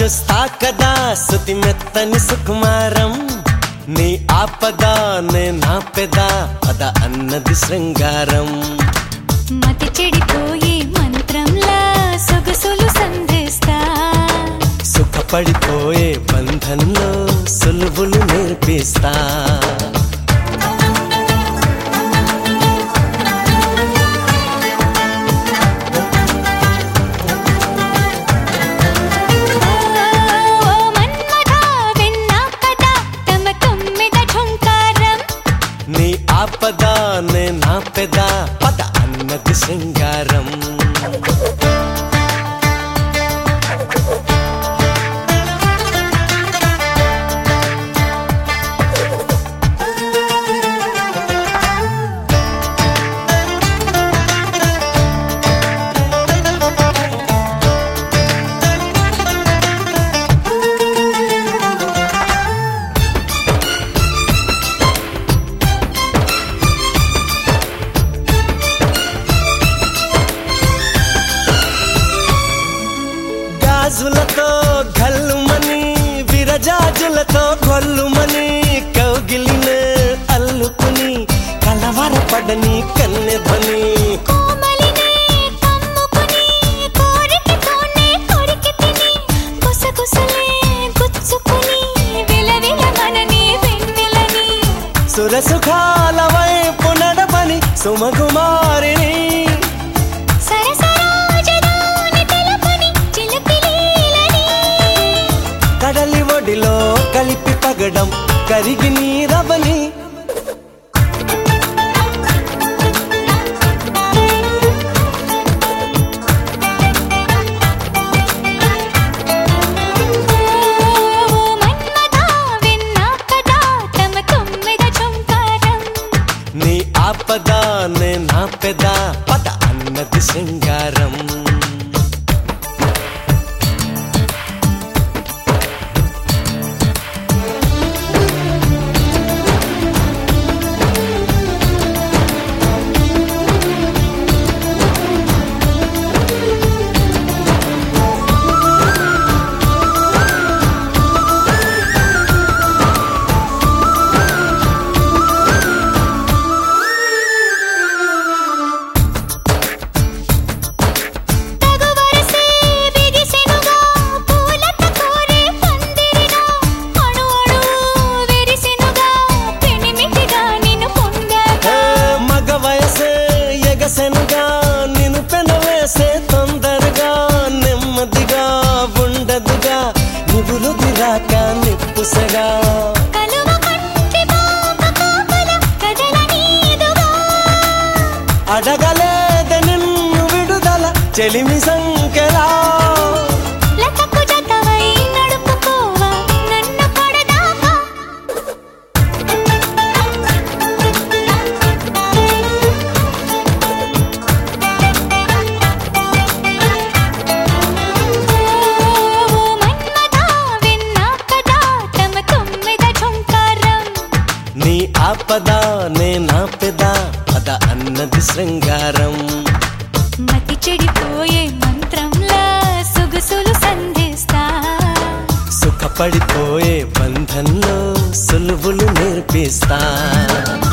చూస్తా కదా సుతి మెత్తని సుకుమారం నీ ఆపద నే నా పెద పద అన్నది శృంగారం మతి చెడిపోయే మంత్రంలా సొగసులు సంధిస్తా సుఖపడిపోయే బంధంలో సులువులు నేర్పిస్తా ఓ మన్మథ విన్నా కదా తమ తొమ్మిద ఝుంకారం నీ ఆపద నే నా పెద పద అన్నది శృంగారం గాజులతో గల్లుమని విరజాజులతో కొల్లుమని కౌగిలినే అల్లుకుని కలవరపడని కన్నెధని కోమలినే కమ్ముకుని కోరికతోనే కొరికి తిని గుసగుసలే గుచ్చుకుని విలవిల మనని వెన్నెలని సురసుఖాల వైపు నడపని సుమకుమారిని సరసరాజధాని తెలపని చిలిపిలీలని కడలి ఒడిలో కలిపి పగడం కరిగి నీరవని ఓ మన్మథ విన్నా కదా తమ తొమ్మిద ఝుంకారం నీ ఆపద నే నా పెద పద అన్నది శృంగారం తగు వరసే విరిసెనుగా పూలత కోరే పందిరిగా అణు అణువు విరిసెనుగా పెనిమిటిగా నిన్ను పొందాగా ఏ మగ వయసే ఎగసెనుగా నిన్ను పెనవేసే తొందరగా నెమ్మదిగా ఉండదుగా నువ్వులు దిరాక నిప్పుసగా కలువ కంటి పాప కాపల కదల నీదుగా అడగలేద నిన్ను విడుదల చెలిమి సంకెలా లతకు జతవై నడుపుకోవా నన్ను పడదాకా ఓ మన్మథ విన్నా కదా తమ తొమ్మిద ఝుంకారం నీ ఆపద నే నా పెద పద అన్నది శృంగారం మతి చెడిపోయే మంత్రంలా సొగసులు సంధిస్తా సుఖపడిపోయే బంధంలో సులువులు నేర్పిస్తా